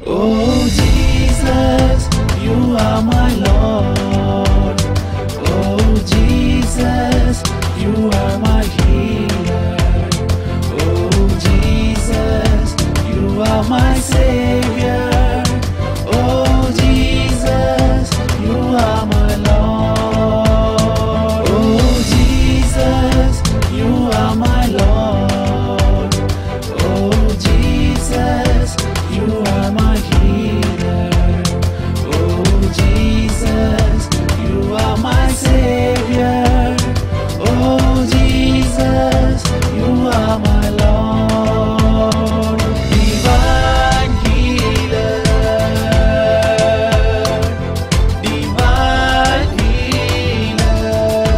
Oh Jesus, you are my Lord. Oh Jesus, you are my healer. Oh Jesus, you are my Savior. Oh Jesus, you are my Lord. Oh Jesus, you are my Lord. Oh Jesus, you are my healer. Oh Jesus, you are my Savior. Oh Jesus, you are my Lord. Divine healer. Divine healer.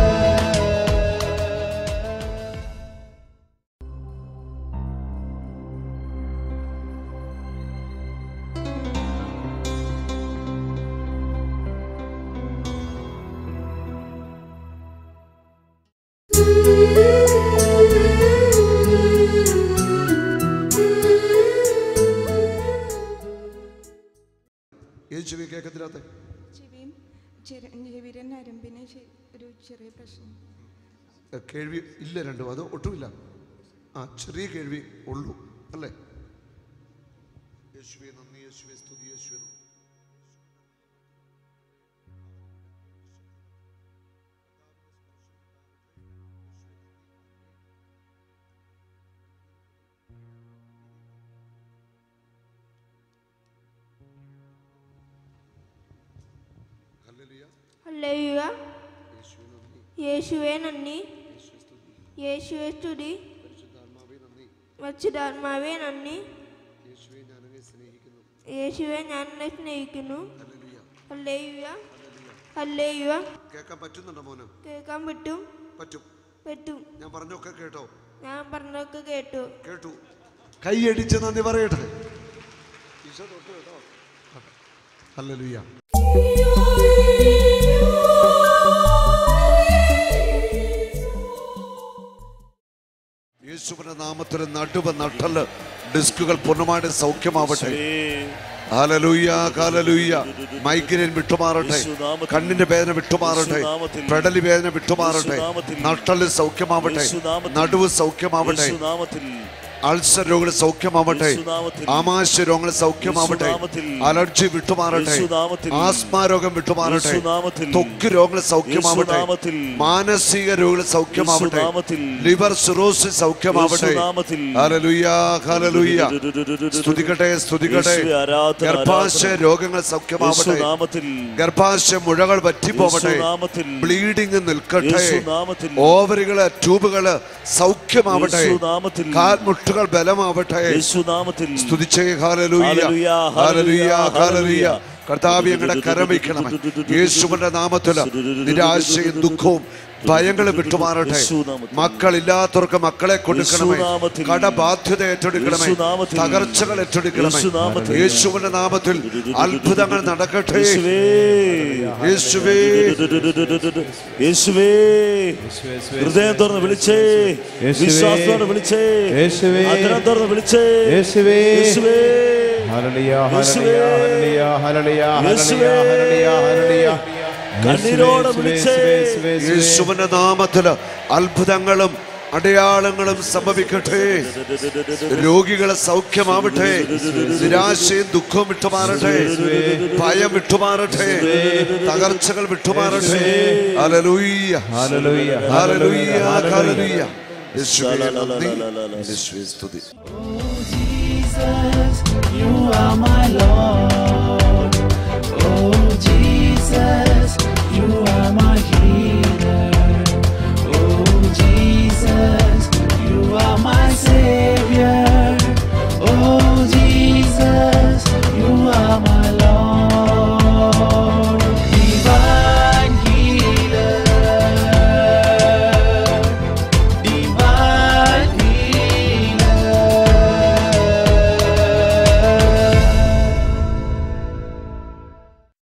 ഏത് ചെവി കേൾക്കത്തില്ലാത്ത ചെവിയും ചെര- ചെവിയുടെ നരമ്പിന് ചെ- ഒരു ചെറിയ പ്രശ്നം കേൾവി ഇല്ല രണ്ടും അത് ഒട്ടുമില്ല ആ ചെറിയ കേൾവി ഉള്ളൂ അല്ലേ യേശുവേ നന്ദി യേശുവേ സ്തുതി യേശുവേ നന്ദി. ഹല്ലേലൂയ. ഹല്ലേലൂയ യേശുവേ നന്ദി യേശുവേ നന്ദി യേശുവേ സ്തുതി യേശുവേ സ്തുതി പരിശുദ്ധാത്മാവേ നന്ദി വച്ചിതാത്മാവേ നന്ദി യേശുവേ ഞാനങ്ങെ സ്നേഹിക്കുന്നു യേശുവെ ഞാൻ എന്നെ സ്നേഹിക്കുന്നു ഹല്ലേലൂയ ഹല്ലേലൂയ ഹല്ലേലൂയ ഹല്ലേലൂയ കേൾക്കാൻ പറ്റുന്നുണ്ടോ മോന് കേൾക്കാൻ പറ്റും പറ്റും പറ്റും ഞാൻ പറഞ്ഞൊക്കെ കേട്ടോ ഞാൻ പറഞ്ഞതൊക്കെ കേട്ടു കേട്ടു കൈയടിച്ച് നന്ദി പറയട്ടെ ഈശോ തൊട്ട് കേട്ടോ ഹല്ലേലൂയ യേശുവിന്റെ നാമത്തിൽ നടുവ് നട്ടല് ഡിസ്കുകൾ പൂർണ്ണമായിട്ട് സൗഖ്യമാവട്ടെ ഹാലലൂയ ഹാലലൂയ മൈഗ്രൈൻ വിട്ടുമാറട്ടെ യേശുനാമത്തിൽ. കണ്ണിന്റെ വേദന വിട്ടുമാറട്ടെ യേശുനാമത്തിൽ. പെടലി വേദന വിട്ടുമാറട്ടെ യേശുനാമത്തിൽ. നട്ടല് സൗഖ്യമാവട്ടെ യേശുനാമത്തിൽ. നടുവ് സൗഖ്യമാവട്ടെ യേശുനാമത്തിൽ അൾസർ രോഗങ്ങൾ സൗഖ്യമാവട്ടെ യേശുനാമത്തിൽ. ആമാശയ രോഗങ്ങൾ സൗഖ്യമാവട്ടെ യേശുനാമത്തിൽ. അലർജി വിട്ടുമാറട്ടെ യേശുനാമത്തിൽ. ആസ്മാ രോഗം വിട്ടുമാറട്ടെ യേശുനാമത്തിൽ. ത്വക്ക് രോഗങ്ങൾ സൗഖ്യമാവട്ടെ യേശുനാമത്തിൽ. മാനസിക രോഗങ്ങൾ സൗഖ്യമാവട്ടെ യേശുനാമത്തിൽ. ലിവർ സിറോസിസ് സൗഖ്യമാവട്ടെ യേശുനാമത്തിൽ. ഹല്ലേലൂയ ഹല്ലേലൂയ സ്തുതിക്കട്ടെ സ്തുതിക്കട്ടെ യേശുവേ, ആരാധന, ഗർഭാശയ ആരാധന. രോഗങ്ങൾ സൗഖ്യമാവട്ടെ യേശുനാമത്തിൽ ഗർഭാശയ മുഴകൾ പറ്റിപ്പോവട്ടെ യേശുനാമത്തിൽ. ബ്ലീഡിംഗ് നിൽക്കട്ടെ യേശുനാമത്തിൽ. ഓവറികള് ട്യൂബുകള് സൗഖ്യമാവട്ടെ യേശുനാമത്തിൽ. കാൽമുട്ടുകൾ ബലമാവട്ടെ യേശുനാമത്തിൽ സ്തുതിച്ചേ ഹാലലൂയ ഹല്ലേലൂയ, ഹാലലൂയ ഹല്ലേലൂയ, ഹാലലൂയ കർത്താവ് ഞങ്ങളുടെ കരം വയ്ക്കണമേ യേശുവിന്റെ നാമത്തില് നിരാശയും ദുഃഖവും ഭയങ്ങളും വിട്ടുമാറട്ടെ യേശുനാമത്തിൽ. മക്കളില്ലാത്തവർക്ക് മക്കളെ കൊടുക്കണമേ യേശുനാമത്തിൽ. കടബാധ്യത ഏറ്റെടുക്കണമേ യേശുനാമത്തിൽ. തകർച്ചകൾ ഏറ്റെടുക്കണമേ യേശുനാമത്തിൽ. യേശുവിന്റെ നാമത്തിൽ അത്ഭുതങ്ങൾ നടക്കട്ടെ യേശുവേ യേശുവേ യേശുവേ ഹൃദയം തുറന്ന് വിളിച്ചേ വിശ്വാസത്തോടെ വിളിച്ചേ യേശുവേ. അതിരം തുറന്ന് വിളിച്ചേ യേശുവേ. യേശുവേ ഹല്ലേലൂയ യേശുവേ. ഹല്ലേലൂയ ഹല്ലേലൂയ യേശുവേ. ഹല്ലേലൂയ ഹല്ലേലൂയ കണ്ണീരോടെ യേശുവേ, വിളിച്ചേ. യേശുവേ, യേശുവേ. യേശുവിന്റെ നാമത്തില് അത്ഭുതങ്ങളും അടയാളങ്ങളും സംഭവിക്കട്ടെ രോഗികളെ സൗഖ്യമാവട്ടെ നിരാശയും ദുഃഖവും വിട്ടുമാറട്ടെ ഭയം വിട്ടുമാറട്ടെ തകർച്ചകൾ വിട്ടുമാറട്ടെ ഹല്ലേലൂയ ഹല്ലേലൂയ ഹല്ലേലൂയ ഹല്ലേലൂയ യേശുവേ നന്ദി യേശുവേ സ്തുതി Jesus, you are my Lord. Oh Jesus,